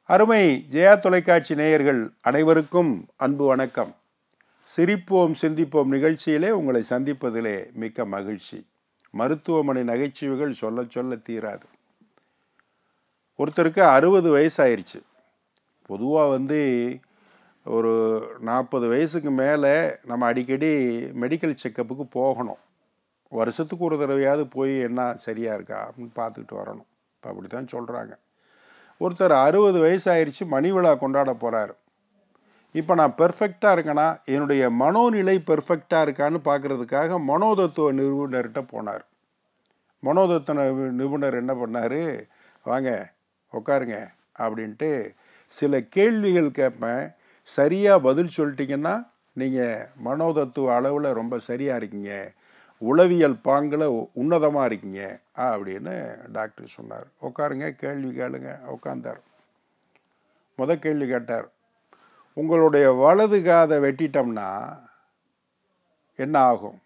அருமை ஜெயா தொலைக்காட்சி நேயர்கள் அனைவருக்கும் அன்பு வணக்கம் சிரிப்போம் சிந்திப்போம் நிகழ்ச்சியிலே உங்களை சந்திப்பதிலே மிக்க மகிழ்ச்சி மருத்துவமனை நகைச்சுவைகள் சொல்ல சொல்ல தீராது ஒருத்தருக்கு அறுபது வயசாயிருச்சு பொதுவாக வந்து ஒரு நாற்பது வயசுக்கு மேலே நம்ம அடிக்கடி மெடிக்கல் செக்கப்புக்கு போகணும் வருஷத்துக்கு ஒரு தடவையாவது போய் என்ன சரியாக இருக்கா அப்படின்னு பார்த்துக்கிட்டு வரணும் இப்போ அப்படி தான் சொல்கிறாங்க ஒருத்தர் அறுபது வயசாயிருச்சு மணி விழா கொண்டாட போகிறாரு இப்போ நான் பெர்ஃபெக்டாக இருக்கேனா என்னுடைய மனோநிலை பெர்ஃபெக்டாக இருக்கான்னு பார்க்குறதுக்காக மனோதத்துவ நிபுணர்கிட்ட போனார் மனோதத்துவ நிபு- நிபுணர் என்ன பண்ணார் வாங்க உட்காருங்க அப்படின்ட்டு சில கேள்விகள் கேட்பேன் சரியாக பதில் சொல்லிட்டீங்கன்னா நீங்கள் மனோதத்துவ அளவில் ரொம்ப சரியாக இருக்கீங்க உளவியல் பாங்கில் உன்னதமாக இருக்கீங்க அப்படின்னு டாக்டர் சொன்னார் உட்காருங்க கேள்வி கேளுங்க உட்காந்தார் முத கேள்வி கேட்டார் உங்களுடைய வலது காதை வெட்டிட்டோம்னா என்ன ஆகும்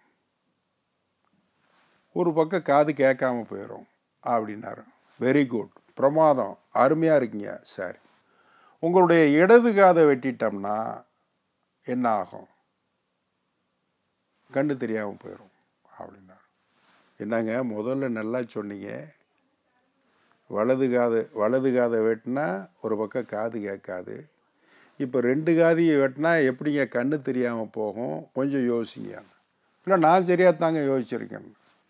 ஒரு பக்கம் காது கேட்காம போயிடும் அப்படின்னாரு வெரி குட் பிரமாதம் அருமையாக இருக்கீங்க சரி உங்களுடைய இடது காதை வெட்டிட்டோம்னா என்ன ஆகும் கண்ணு தெரியாமல் போயிடும் அப்படின்னாரு என்னங்க முதல்ல நல்லா சொன்னீங்க வலது காது வலது காதை வெட்டினா ஒரு பக்கம் காது கேட்காது இப்போ ரெண்டு காதையை வெட்டினா எப்படிங்க கண்ணு தெரியாமல் போகும் கொஞ்சம் யோசிங்க இல்லை நான் சரியாக தாங்க யோசிச்சிருக்கேன்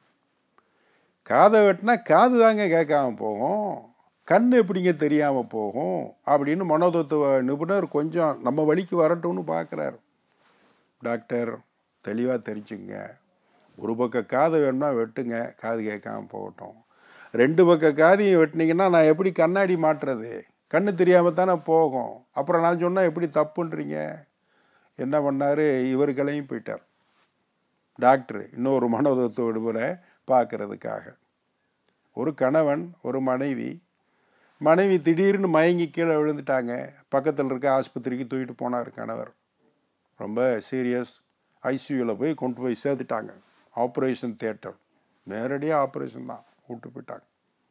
காதை வெட்டினா காது தாங்க கேட்காம போகும் கண் எப்படிங்க தெரியாமல் போகும் அப்படின்னு மனோதத்துவ நிபுணர் கொஞ்சம் நம்ம வழிக்கு வரட்டும்னு பார்க்குறாரு டாக்டர் தெளிவாக தெரிஞ்சுங்க ஒரு பக்கம் காதை வேணும்னா வெட்டுங்க காது கேட்காம போகட்டும் ரெண்டு பக்கம் காதையும் வெட்டினீங்கன்னா நான் எப்படி கண்ணாடி மாட்டுறது கண்ணு தெரியாமல் தானே போகும் அப்புறம் நான் சொன்னால் எப்படி தப்புன்றீங்க என்ன பண்ணார் இவர் கிளையும் போயிட்டார் டாக்டர் இன்னொரு மனோதத்துவ விடுமுறை பார்க்கறதுக்காக ஒரு கணவன் ஒரு மனைவி மனைவி திடீர்னு மயங்கி கீழே விழுந்துட்டாங்க பக்கத்தில் இருக்க ஆஸ்பத்திரிக்கு தூக்கிட்டு போனார் கணவர் ரொம்ப சீரியஸ் ஐசியூவில் போய் கொண்டு போய் சேர்த்துட்டாங்க ஆப்ரேஷன் தியேட்டர் நேரடியாக ஆப்ரேஷன் தான் விட்டு போயிட்டாங்க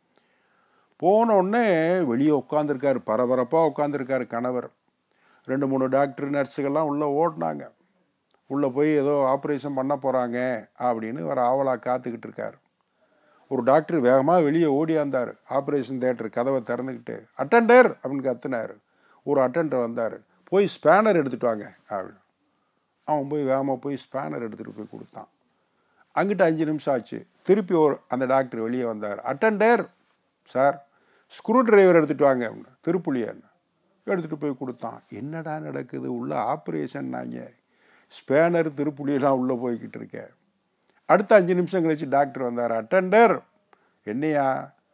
போன உடனே வெளியே உட்காந்துருக்காரு பரபரப்பாக உட்காந்துருக்காரு கணவர் ரெண்டு மூணு டாக்டர் நர்ஸுகள்லாம் உள்ளே ஓடினாங்க உள்ளே போய் ஏதோ ஆப்ரேஷன் பண்ண போகிறாங்க அப்படின்னு ஒரு ஆவலாக காத்துக்கிட்டு இருக்காரு ஒரு டாக்டர் வேகமாக வெளியே ஓடியாந்தார் ஆப்ரேஷன் தேட்டர் கதவை திறந்துக்கிட்டு அட்டெண்டர் அப்படின்னு கத்துனார் ஒரு அட்டெண்டர் வந்தார் போய் ஸ்பேனர் எடுத்துட்டு வாங்க அப்படின்னு அவன் போய் வேகமாக போய் ஸ்பேனர் எடுத்துகிட்டு போய் கொடுத்தான் அங்கிட்ட அஞ்சு நிமிஷம் ஆச்சு திருப்பி ஒரு அந்த டாக்டர் வெளியே வந்தார் அட்டெண்டர் சார் ஸ்க்ரூ டிரைவர் எடுத்துகிட்டு வாங்க அப்படின்னு திருப்புளியன் எடுத்துகிட்டு போய் கொடுத்தான் என்னடா நடக்குது உள்ள ஆப்ரேஷன்னாங்க ஸ்பேனர் திருப்புளியெல்லாம் உள்ளே போய்கிட்டு இருக்கேன் அடுத்த அஞ்சு நிமிஷம் கழிச்சு டாக்டர் வந்தார் அட்டெண்டர் என்னையா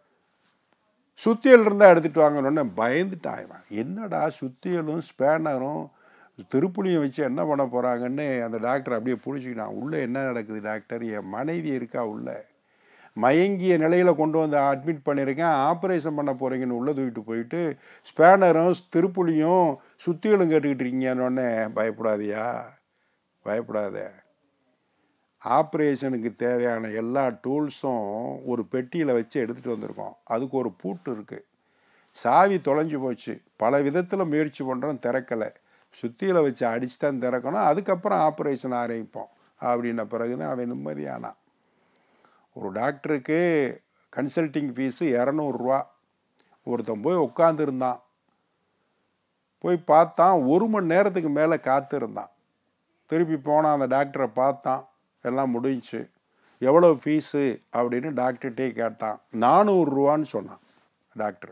சுத்தியல் இருந்தால் எடுத்துகிட்டு வாங்கணுன்னு பயந்துட்டான் இவன் என்னடா சுத்தியலும் ஸ்பேனரும் திருப்புளியும் வச்சு என்ன பண்ண போகிறாங்கன்னு அந்த டாக்டர் அப்படியே பிடிச்சிக்கிட்டான் உள்ளே என்ன நடக்குது டாக்டர் என் மனைவி இருக்கா உள்ள மயங்கிய நிலையில் கொண்டு வந்து அட்மிட் பண்ணியிருக்கேன் ஆப்ரேஷன் பண்ண போகிறீங்கன்னு உள்ளே தூக்கிட்டு போயிட்டு ஸ்பேனரும் திருப்புளியும் சுத்தியலும் கேட்டுக்கிட்டு இருக்கீங்கன்னு பயப்படாதியா பயப்படாத ஆப்ரேஷனுக்கு தேவையான எல்லா டூல்ஸும் ஒரு பெட்டியில் வச்சு எடுத்துகிட்டு வந்திருக்கோம் அதுக்கு ஒரு பூட்டு இருக்குது சாவி தொலைஞ்சு போச்சு பல விதத்தில் முயற்சி பண்ணுறோம் திறக்கலை சுத்தியில் வச்சு அடித்து தான் திறக்கணும் அதுக்கப்புறம் ஆப்ரேஷன் ஆரம்பிப்போம் அப்படின்ன பிறகு தான் அவன் நிம்மதியானான் ஒரு டாக்டருக்கு கன்சல்டிங் ஃபீஸு இரநூறுவா ஒருத்தன் போய் உட்காந்துருந்தான் போய் பார்த்தான் ஒரு மணி நேரத்துக்கு மேலே காத்திருந்தான் திருப்பி போனான் அந்த டாக்டரை பார்த்தான் எல்லாம் முடிஞ்சுச்சு எவ்வளோ ஃபீஸு அப்படின்னு டாக்டர்கிட்டே கேட்டான் நானூறுரூவான்னு சொன்னான் டாக்டர்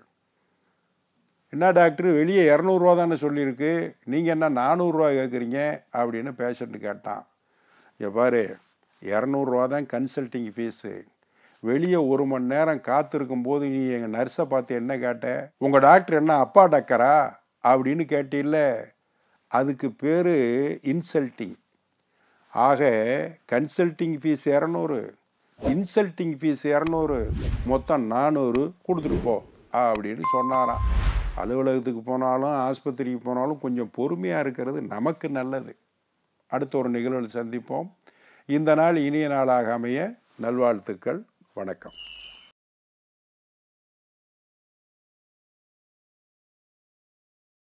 என்ன டாக்டர் வெளியே இரநூறுவா தானே சொல்லியிருக்கு நீங்கள் என்ன நானூறுரூவா கேட்குறீங்க அப்படின்னு பேஷண்ட்டு கேட்டான் இங்க பாரு இரநூறுவா தான் கன்சல்டிங் ஃபீஸு வெளியே ஒரு மணி நேரம் காத்திருக்கும் போது நீ எங்கள் நர்ஸை பார்த்து என்ன கேட்ட உங்கள் டாக்டர் என்ன அப்பா டாக்டரா அப்படின்னு கேட்டில்ல அதுக்கு பேர் இன்சல்ட்டிங் ஆக கன்சல்டிங் ஃபீஸ் இரநூறு இன்சல்ட்டிங் ஃபீஸ் இரநூறு மொத்தம் நானூறு கொடுத்துட்டு போ அப்படின்னு சொன்னாராம் அலுவலகத்துக்கு போனாலும் ஆஸ்பத்திரிக்கு போனாலும் கொஞ்சம் பொறுமையாக இருக்கிறது நமக்கு நல்லது அடுத்த ஒரு நிகழ்வில் சந்திப்போம் இந்த நாள் இனிய நாளாக அமைய நல்வாழ்த்துக்கள் வணக்கம்